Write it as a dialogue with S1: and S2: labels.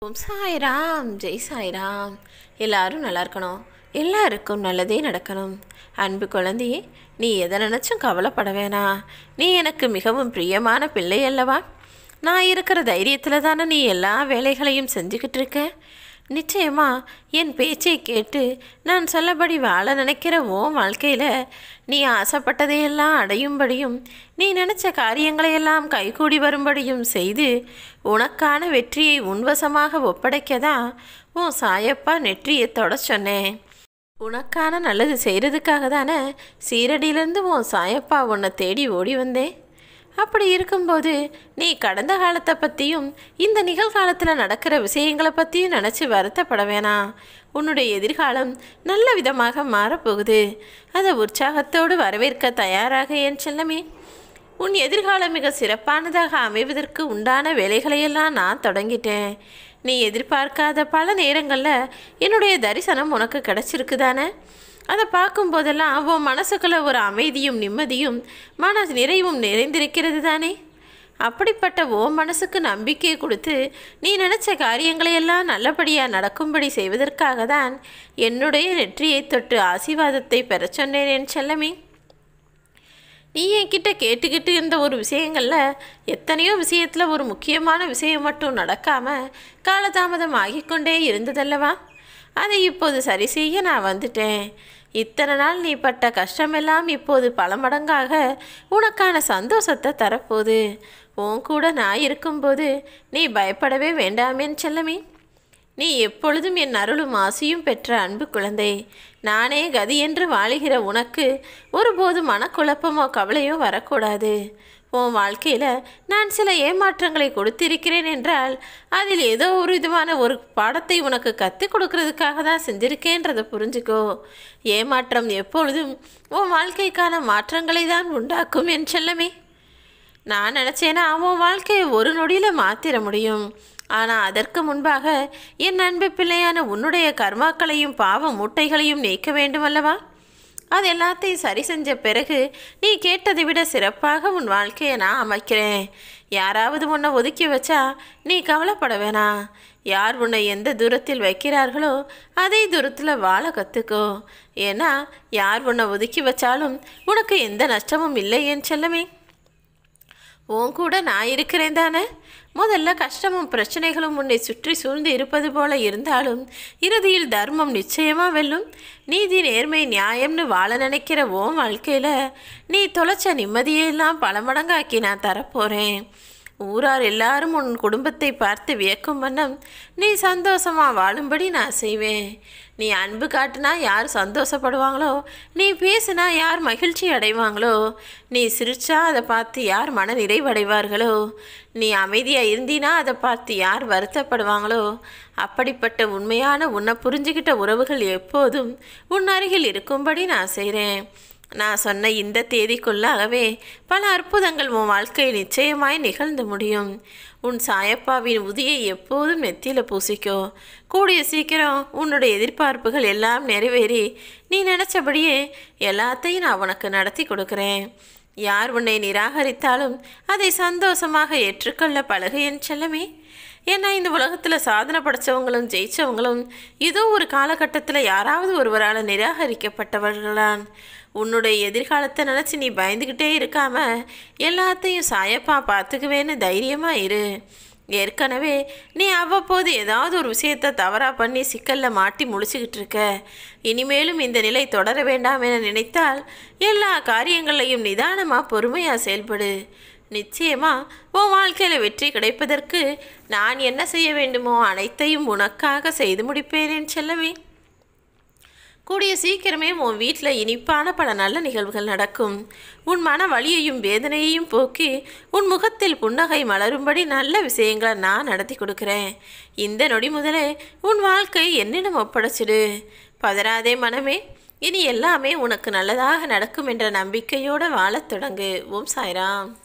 S1: ஓம் சாய்ராம் ஜெய் சாய்ராம் எல்லாரும் நல்லா இருக்கணும் எல்லாருக்கும் நல்லதே நடக்கணும் அன்பு குழந்தையே நீ எதை நினச்சும் கவலைப்பட வேணாம் நீ எனக்கு மிகவும் பிரியமான பிள்ளை அல்லவா நான் இருக்கிற தைரியத்தில் தானே நீ எல்லா வேலைகளையும் செஞ்சுக்கிட்டு இருக்க நிச்சயமா என் பேச்சை கேட்டு நான் சொல்லபடி வாழ நினைக்கிற ஓ வாழ்க்கையில் நீ ஆசைப்பட்டதையெல்லாம் அடையும்படியும் நீ நினச்ச காரியங்களையெல்லாம் கைகூடி வரும்படியும் செய்து உனக்கான வெற்றியை உன்வசமாக ஒப்படைக்கதான் உன் சாயப்பா நெற்றியை தொட சொன்னேன் உனக்கான நல்லது செய்கிறதுக்காக தானே சீரடியிலேருந்து உன் சாயப்பா உன்னை தேடி ஓடி வந்தேன் அப்படி இருக்கும்போது நீ கடந்த காலத்தை பற்றியும் இந்த நிகழ்காலத்தில் நடக்கிற விஷயங்களை பற்றியும் நினச்சி வருத்தப்பட வேணாம் உன்னுடைய எதிர்காலம் நல்ல விதமாக மாறப்போகுது அதை உற்சாகத்தோடு வரவேற்க தயாராக என் செல்லமே உன் எதிர்காலம் மிக சிறப்பானதாக அமைவதற்கு உண்டான வேலைகளையெல்லாம் நான் தொடங்கிட்டேன் நீ எதிர்பார்க்காத பல நேரங்களில் என்னுடைய தரிசனம் உனக்கு கிடச்சிருக்கு தானே அதை பார்க்கும்போதெல்லாம் உன் மனசுக்குள்ள ஒரு அமைதியும் நிம்மதியும் மன நிறைவும் நிறைந்திருக்கிறது தானே அப்படிப்பட்ட ஓ மனசுக்கு நம்பிக்கையை கொடுத்து நீ நினச்ச காரியங்களையெல்லாம் நல்லபடியாக நடக்கும்படி செய்வதற்காக தான் என்னுடைய நெற்றியை தொட்டு ஆசீர்வாதத்தை பெறச் சொன்னேன் என் செல்லமே நீ என்கிட்ட கேட்டுக்கிட்டு இருந்த ஒரு விஷயங்களில் எத்தனையோ விஷயத்தில் ஒரு முக்கியமான விஷயம் மட்டும் நடக்காமல் காலதாமதம் ஆகிக்கொண்டே இருந்ததல்லவா அதை இப்போது சரி செய்ய நான் வந்துட்டேன் இத்தனை நாள் நீ பட்ட கஷ்டமெல்லாம் இப்போது பல மடங்காக உனக்கான சந்தோஷத்தை தரப்போகுது உன் கூட நான் இருக்கும்போது நீ பயப்படவே வேண்டாமேன் செல்லமே நீ எப்பொழுதும் என் அருளும் ஆசியும் பெற்ற அன்பு குழந்தை நானே கதி என்று வாழுகிற உனக்கு ஒருபோது மனக்குழப்பமோ கவலையோ வரக்கூடாது உன் வாழ்க்கையில் நான் சில ஏமாற்றங்களை கொடுத்திருக்கிறேன் என்றால் அதில் ஏதோ ஒரு விதமான ஒரு பாடத்தை உனக்கு கற்றுக் கொடுக்கறதுக்காக தான் செஞ்சிருக்கேன்றதை புரிஞ்சுக்கோ ஏமாற்றம் எப்பொழுதும் உன் வாழ்க்கைக்கான மாற்றங்களை தான் உண்டாக்கும் என் செல்லமே நான் நினச்சேன்னா உன் வாழ்க்கையை ஒரு நொடியில் மாற்றிட முடியும் ஆனால் அதற்கு முன்பாக என் அன்பு பிள்ளையான உன்னுடைய கர்மாக்களையும் பாவ மூட்டைகளையும் நீக்க வேண்டுமல்லவா அது எல்லாத்தையும் சரி செஞ்ச பிறகு நீ கேட்டதை விட சிறப்பாக உன் வாழ்க்கையை நான் அமைக்கிறேன் யாராவது உன்னை ஒதுக்கி வச்சா நீ கவலைப்பட வேணாம் யார் உன்னை எந்த தூரத்தில் வைக்கிறார்களோ அதே தூரத்தில் வாழ கற்றுக்கோ ஏன்னா யார் உன்னை ஒதுக்கி வச்சாலும் உனக்கு எந்த நஷ்டமும் இல்லை என் செல்லமே உன் கூட நான் இருக்கிறேன் தானே முதல்ல கஷ்டமும் பிரச்சனைகளும் உன்னை சுற்றி சூழ்ந்து இருப்பது போல இருந்தாலும் இறுதியில் தர்மம் நிச்சயமாக வெல்லும் நீதி நேர்மை நியாயம்னு வாழ நினைக்கிற உன் வாழ்க்கையில் நீ தொலைச்ச நிம்மதியெல்லாம் பல மடங்காக்கி நான் தரப்போகிறேன் ஊரார் எல்லாரும் உன் குடும்பத்தை பார்த்து வியக்கும் வண்ணம் நீ சந்தோஷமாக வாழும்படி நான் செய்வேன் நீ அன்பு காட்டுனா யார் சந்தோஷப்படுவாங்களோ நீ பேசுனா யார் மகிழ்ச்சி அடைவாங்களோ நீ சிரிச்சா அதை பார்த்து யார் மன நிறைவடைவார்களோ நீ அமைதியாக இருந்தினா அதை பார்த்து யார் வருத்தப்படுவாங்களோ அப்படிப்பட்ட உண்மையான உன்னை புரிஞ்சுக்கிட்ட உறவுகள் எப்போதும் உன் அருகில் இருக்கும்படி நான் செய்கிறேன் நான் சொன்ன இந்த தேதிக்குள்ளாகவே பல அற்புதங்கள் உன் வாழ்க்கை நிச்சயமாய் நிகழ்ந்து முடியும் உன் சாயப்பாவின் உதியை எப்போதும் நெத்தியில் பூசிக்கோ கூடிய சீக்கிரம் உன்னுடைய எதிர்பார்ப்புகள் எல்லாம் நிறைவேறி நீ நினச்சபடியே எல்லாத்தையும் நான் உனக்கு நடத்தி கொடுக்குறேன் யார் உன்னை நிராகரித்தாலும் அதை சந்தோஷமாக ஏற்றுக்கொள்ள பழகு என் செல்லமே ஏன்னா இந்த உலகத்தில் சாதனை படைச்சவங்களும் ஜெயிச்சவங்களும் ஏதோ ஒரு காலகட்டத்தில் யாராவது ஒருவரால் நிராகரிக்கப்பட்டவர்களான் உன்னுடைய எதிர்காலத்தை நினச்சி நீ பயந்துக்கிட்டே இருக்காம எல்லாத்தையும் சாயப்பா பார்த்துக்குவேன்னு தைரியமாக இரு ஏற்கனவே நீ அவ்வப்போது ஏதாவது ஒரு விஷயத்தை தவறாக பண்ணி சிக்கலில் மாட்டி முழிச்சுக்கிட்டு இருக்க இனிமேலும் இந்த நிலை தொடர வேண்டாம் என நினைத்தால் எல்லா காரியங்களையும் நிதானமாக பொறுமையாக செயல்படு நிச்சயமா உன் வாழ்க்கையில் வெற்றி கிடைப்பதற்கு நான் என்ன செய்ய வேண்டுமோ அனைத்தையும் உனக்காக செய்து முடிப்பேன் செல்லவே கூடிய சீக்கிரமே உன் வீட்டில் இனிப்பான பல நல்ல நிகழ்வுகள் நடக்கும் உன் மன வலியையும் வேதனையையும் போக்கி உன் முகத்தில் புன்னகை மலரும்படி நல்ல விஷயங்களை நான் நடத்தி கொடுக்குறேன் இந்த நொடி முதலே உன் வாழ்க்கை என்னிடம் ஒப்படைச்சிடு பதறாதே மனமே இனி எல்லாமே உனக்கு நல்லதாக நடக்கும் என்ற நம்பிக்கையோடு வாழத் தொடங்கு ஓம் சாய்ராம்